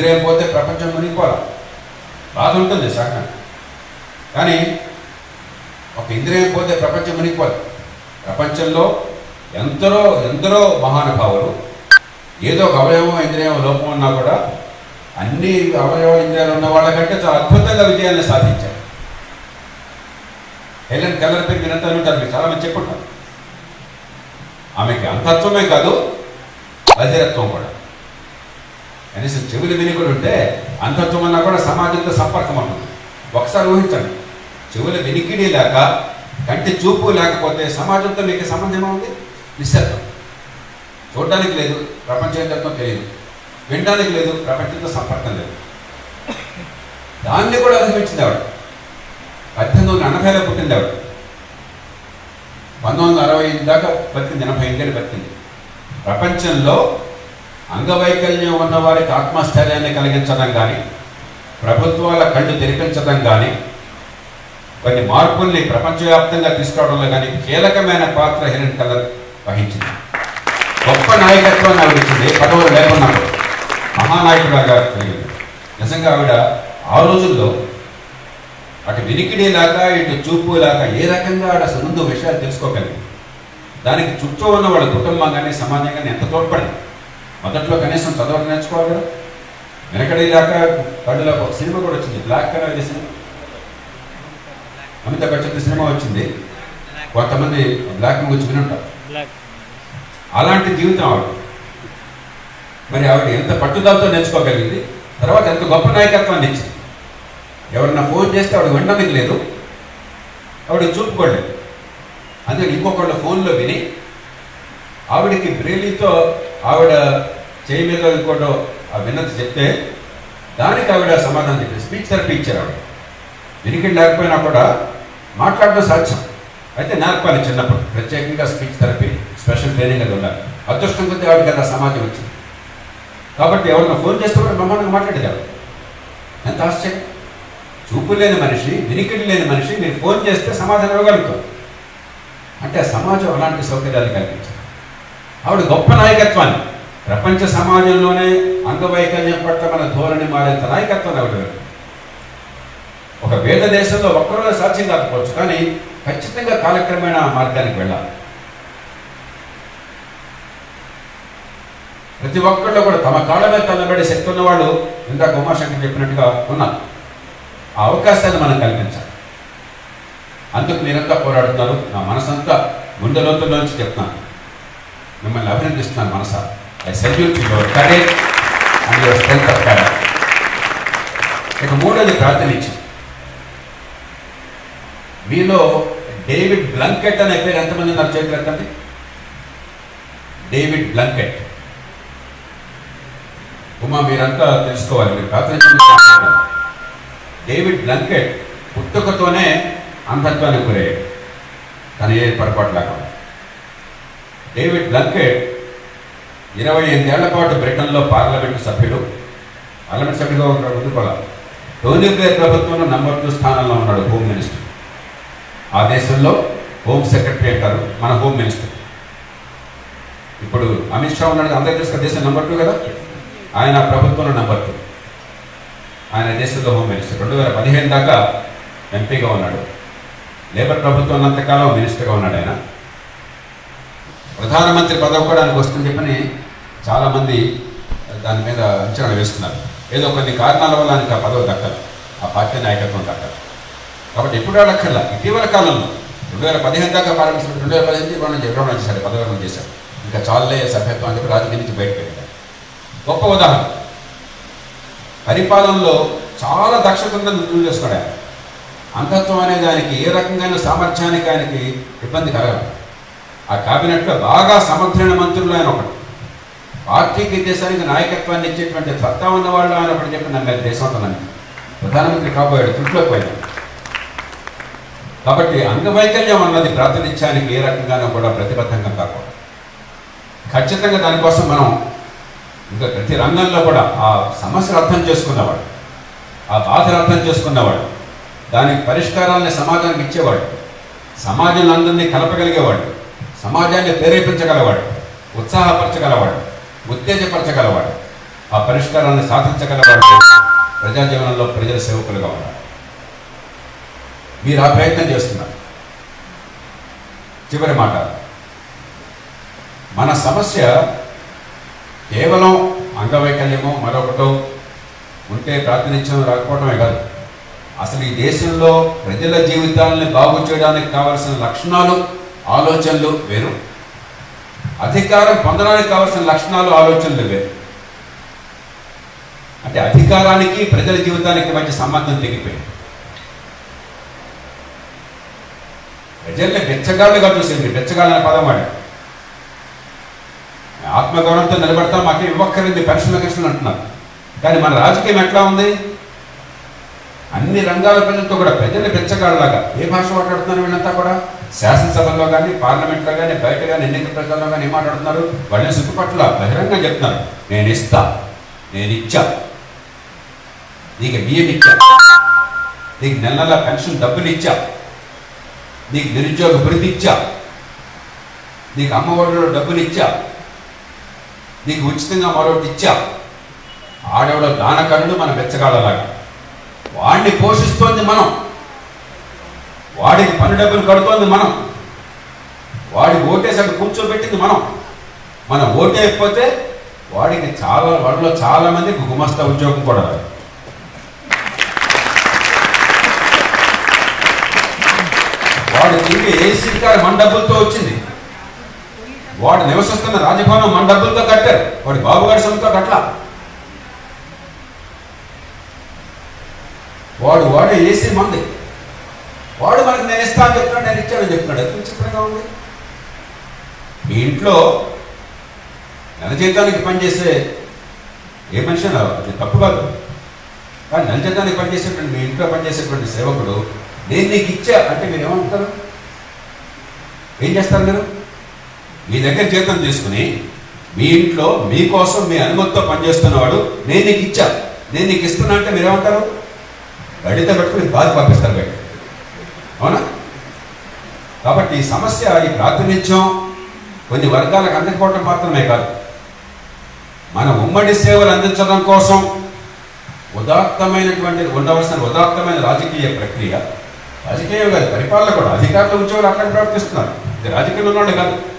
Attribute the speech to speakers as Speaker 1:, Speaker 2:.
Speaker 1: ఇంద్రియం పోతే ప్రపంచం మునిగిపోవాలి బాధ ఉంటుంది సహనం కానీ ఒక ఇంద్రియం పోతే ప్రపంచం మునిగిపోదు ప్రపంచంలో ఎందరో ఎందరో మహానుభావులు ఏదో ఒక అవయవం ఇంద్రియం లోపం ఉన్నా కూడా అన్ని అవయవ ఇంద్రియాలు ఉన్న వాళ్ళకంటే చాలా అద్భుతంగా విజయాన్ని సాధించారు హెలెన్ కలర్ పేరు వినంతా ఉంటారు మీరు చాలా మంది చెప్పుంటారు ఆమెకి అంతత్వమే కాదు అధిరత్వం కూడా కనీసం చెవులు విని కూడా ఉంటే అంతత్వం అన్నా కూడా సమాజంతో సంపర్కం ఉంటుంది ఒకసారి ఊహించండి చెవుల వినికిడి లేక కంటి చూపు లేకపోతే సమాజంతో మీకు సంబంధం ఉంది నిశ్శబ్దం చూడడానికి లేదు ప్రపంచం ఏంటో తెలియదు వినడానికి లేదు ప్రపంచంతో సంపర్కం లేదు దాన్ని కూడా అధిగమించింది ఆవిడ పద్దెనిమిది వందల ఎనభైలో పుట్టింది ఆవిడ పంతొమ్మిది వందల అరవై ఐదు దాకా బతికింది ఎనభై ఐదేళ్ళు బతికింది ప్రపంచంలో అంగవైకల్యం ఉన్న వారికి ఆత్మస్థైర్యాన్ని కలిగించడం కానీ ప్రభుత్వాల కళ్ళు తెరిపించడం కానీ కొన్ని మార్పుల్ని ప్రపంచవ్యాప్తంగా తీసుకురావడంలో కానీ కీలకమైన పాత్ర హిరణ్ కలర్ వహించింది గొప్ప నాయకత్వాన్ని ఆవిడ ఇచ్చింది పదవులు లేకున్నప్పుడు మహానాయకుడుగా కలిగింది నిజంగా ఆవిడ ఆ రోజుల్లో అటు వినికిడి లేక ఇటు చూపు లేక ఏ రకంగా ఆవిడ అసలు ముందు విషయాలు తెలుసుకోగలిగింది దానికి చుట్టూ ఉన్న వాళ్ళ కుటుంబం కానీ సమాజం కానీ ఎంత తోడ్పడింది మొదట్లో కనీసం చదవడం నేర్చుకోవాలి కదా వెనకడి లేక కళ్ళలో ఒక సినిమా కూడా వచ్చింది black colour cinema Amitabh Bachchan cinema వచ్చింది కొంతమంది బ్లాక్ గురించి వినుంటారు
Speaker 2: బ్లాక్
Speaker 1: అలాంటి జీవితం ఆవిడ మరి ఆవిడ ఎంత పట్టుదలతో నేర్చుకోగలిగింది తర్వాత ఎంత గొప్ప నాయకత్వాన్ని ఇచ్చింది ఎవరన్నా ఫోన్ చేస్తే ఆవిడ వినడానికి లేదు ఆవిడ చూపుకోలేదు అందుకని ఇంకొకళ్ళ ఫోన్లో విని ఆవిడకి బ్రెయిలీతో ఆవిడ చేయి మీద ఇంకోటో ఆ విన్నది చెప్తే దానికి ఆవిడ సమాధానం చెప్పింది స్పీచ్ థెరపీ ఇచ్చారు ఆవిడ వినికిడి లేకపోయినా కూడా మాట్లాడడం సాధ్యం అయితే నేర్పాలి చిన్నప్పుడు ప్రత్యేకంగా స్పీచ్ థెరపీ స్పెషల్ ట్రైనింగ్ అది ఉండాలి అదృష్టం కొద్ది ఆవిడ కదా సమాజం వచ్చింది కాబట్టి ఎవరైనా ఫోన్ చేస్తే కూడా బ్రహ్మాండంగా మాట్లాడేదారు ఎంత ఆశ్చర్యం చూపు లేని మనిషి వినికిడి లేని మనిషి మీరు ఫోన్ చేస్తే సమాధానం ఇవ్వగలుగుతారు అంటే ఆ సమాజం అలాంటి సౌకర్యాలు కల్పించారు ఆవిడ గొప్ప నాయకత్వాన్ని ప్రపంచ సమాజంలోనే అంగవైకల్యం పట్ల మన ధోరణి మారేంత నాయకత్వాన్ని ఆవిడ కలిగింది. ఒక వేద దేశంలో ఒక్కరోజు సాధ్యం కాకపోవచ్చు కానీ ఖచ్చితంగా కాలక్రమేణా ఆ మార్గానికి వెళ్ళాలి ప్రతి ఒక్కళ్ళు కూడా తమ కాళ్ళ మీద తల్లబడే శక్తి ఉన్న వాళ్ళు ఇందాక ఉమాశంకర్ చెప్పినట్టుగా ఉన్నారు ఆ అవకాశాన్ని మనం కల్పించాలి అందుకు మీరంతా పోరాడుతున్నారు నా మనసంతా గుండె లోతుల్లోంచి చెప్తున్నాను మిమ్మల్ని అభినందిస్తున్నాను మనసా I salute your courage and your strength of character ఇక మూడోది ప్రార్థనించి మీలో డేవిడ్ బ్లంకెట్ అనే పేరు ఎంతమంది ఉన్నారు చేతులు ఎత్తండి డేవిడ్ బ్లంకెట్ ఉమా మీరంతా తెలుసుకోవాలి మీరు ప్రార్థన డేవిడ్ బ్లంకెట్ పుట్టుకతోనే అంధత్వానికి గురయ్యాడు తన ఏ పొరపాటు లేకుండా డేవిడ్ బ్లంకెట్ ఇరవై ఎనిమిదేళ్ల పాటు బ్రిటన్లో పార్లమెంటు సభ్యుడు పార్లమెంట్ సభ్యుడిగా ఉన్నాడు ఉండిపోవాలి టోనీ బ్లేర్ ప్రభుత్వంలో నంబర్ టూ స్థానంలో ఉన్నాడు హోమ్ మినిస్టర్ ఆ దేశంలో హోమ్ సెక్రటరీ అంటారు మన హోమ్ మినిస్టర్ ఇప్పుడు అమిత్ షా ఉన్నాడు అందరికీ తెలుసు కదా, దేశం నెంబర్ టూ కదా ఆయన ప్రభుత్వంలో నెంబర్ టూ ఆయన దేశంలో హోమ్ మినిస్టర్ రెండు వేల పదిహేను దాకా ఎంపీగా ఉన్నాడు లేబర్ ప్రభుత్వం ఉన్నంతకాలం మినిస్టర్గా ఉన్నాడు ఆయన ప్రధానమంత్రి పదవి కూడా ఆయనకు వస్తుంది చెప్పని చాలామంది దాని మీద అంచనా వేస్తున్నారు ఏదో కొన్ని కారణాల వల్ల ఆయనకు ఆ పదవి దక్కదు ఆ పార్టీ నాయకత్వం దక్కదు కాబట్టి ఎప్పుడు అడక్కర్లా ఇటీవల కాలంలో రెండు వేల పదిహేను దాకా ప్రారంభించిన రెండు వేల పదిహేను ఇరవై నుంచి విరమణ చేశాడు పదవి విరమణ చేశాడు ఇంకా చాలే సభ్యత్వం అని చెప్పి రాజకీయ నుంచి బయటకు వెళ్ళాడు గొప్ప ఉదాహరణ పరిపాలనలో చాలా దక్షత ఉందని రుజువు చేసుకున్నాడు ఆయన అంధత్వం అనే దానికి ఏ రకంగా సామర్థ్యానికి ఆయనకి ఇబ్బంది కలగదు ఆ క్యాబినెట్లో బాగా సమర్థమైన మంత్రులు ఆయన ఒకటి పార్టీకి దేశానికి నాయకత్వాన్ని ఇచ్చేటువంటి సత్తా ఉన్న వాళ్ళు ఆయన ఒకటి చెప్పి నమ్మారు దేశంతో నమ్మి ప్రధానమంత్రి కాబోయాడు తుట్లోకి పోయాడు కాబట్టి అంగవైకల్యం అన్నది ప్రాతినిధ్యానికి ఏ రకంగానూ కూడా ప్రతిబద్ధంగా కాకూడదు ఖచ్చితంగా దానికోసం మనం ఇంకా ప్రతి రంగంలో కూడా ఆ సమస్యను అర్థం చేసుకున్నవాడు ఆ బాధను అర్థం చేసుకున్నవాడు దానికి పరిష్కారాలని సమాజానికి ఇచ్చేవాడు సమాజంలో అందరినీ కలపగలిగేవాడు సమాజాన్ని ప్రేరేపించగలవాడు ఉత్సాహపరచగలవాడు ఉత్తేజపరచగలవాడు ఆ పరిష్కారాన్ని సాధించగలవాడు ప్రజా జీవనంలో ప్రజల సేవకులుగా ఉన్నారు మీరు ఆ ప్రయత్నం చేస్తున్నారు చివరి మాట మన సమస్య కేవలం అంగవైకల్యమో మరొకటో ఉంటే ప్రాతినిధ్యం రాకపోవడమే కాదు అసలు ఈ దేశంలో ప్రజల జీవితాలను బాగు చేయడానికి కావలసిన లక్షణాలు ఆలోచనలు వేరు అధికారం పొందడానికి కావలసిన లక్షణాలు ఆలోచనలు వేరు అంటే అధికారానికి ప్రజల జీవితానికి మధ్య సంబంధం తెగిపోయింది ప్రజల్ని బెచ్చగాళ్ళుగా చూసింది బెచ్చగాళ్ళ అనే పదం వాడి ఆత్మగౌరవంతో నిలబడతాం మాకేం ఇవ్వక్కర్లేదు పెన్షన్ల కృష్ణలు అంటున్నారు కానీ మన రాజకీయం ఎట్లా ఉంది అన్ని రంగాల ప్రజలతో కూడా ప్రజల్ని బెచ్చగాళ్ళలాగా ఏ భాష మాట్లాడుతున్నారు వీళ్ళంతా కూడా శాసనసభలో కానీ పార్లమెంట్లో కానీ బయట కానీ ఎన్నికల ప్రజల్లో కానీ ఏం మాట్లాడుతున్నారు వాళ్ళని సిగ్గుపట్ల బహిరంగంగా చెప్తున్నారు నేను ఇస్తా నేను ఇచ్చా నీకు బియ్యం ఇచ్చా నీకు నెల నెల పెన్షన్ డబ్బులు ఇచ్చా నీకు నిరుద్యోగ భృతి ఇచ్చా నీకు అమ్మఒడిలో డబ్బులు ఇచ్చా నీకు ఉచితంగా మరొకటి ఇచ్చా ఆడవిడ దానకరుడు మన బెచ్చగాళ్ళలాగా వాడిని పోషిస్తోంది మనం వాడికి పని డబ్బులు కడుతోంది మనం వాడి ఓటేసి అక్కడ కూర్చోబెట్టింది మనం మన ఓటేయకపోతే వాడికి చాలా వాళ్ళలో చాలా మందికి గుమస్తా ఉద్యోగం కూడా రాదు వాడు తిరిగి ఏసీ కారు మన డబ్బులతో వచ్చింది వాడు నివసిస్తున్న రాజభవనం మన డబ్బులతో కట్టారు వాడి బాబుగారి సొంతతో కట్ల వాడు వాడే ఏసీ మంది వాడు మనకి నేను ఇస్తాను చెప్తున్నాడు నేను ఇచ్చానని చెప్తున్నాడు ఎంత విచిత్రంగా ఉంది మీ ఇంట్లో నెల జీతానికి పనిచేసే ఏ మనిషి అయినా అది తప్పు కాదు కానీ నెల జీతానికి పనిచేసేటువంటి మీ ఇంట్లో పనిచేసేటువంటి సేవకుడు నేను నీకు ఇచ్చా అంటే మీరు ఏమంటారు ఏం చేస్తారు మీరు మీ దగ్గర జీతం తీసుకుని మీ ఇంట్లో మీకోసం మీ అనుమతితో పనిచేస్తున్నవాడు నేను నీకు ఇచ్చా నేను నీకు ఇస్తున్నా అంటే మీరు ఏమంటారు గడిత పెట్టుకుని బాధ పంపిస్తారు బయట అవునా కాబట్టి ఈ సమస్య ఈ ప్రాతినిధ్యం కొన్ని వర్గాలకు అందకపోవటం మాత్రమే కాదు మన ఉమ్మడి సేవలు అందించడం కోసం ఉదాత్తమైనటువంటి ఉండవలసిన ఉదాత్తమైన రాజకీయ ప్రక్రియ రాజకీయం కాదు పరిపాలన కూడా అధికారుల ఉద్యోగులు అక్కడ ప్రవర్తిస్తున్నారు ఇది రాజకీయంలో ఉన్నవాళ్ళు కాదు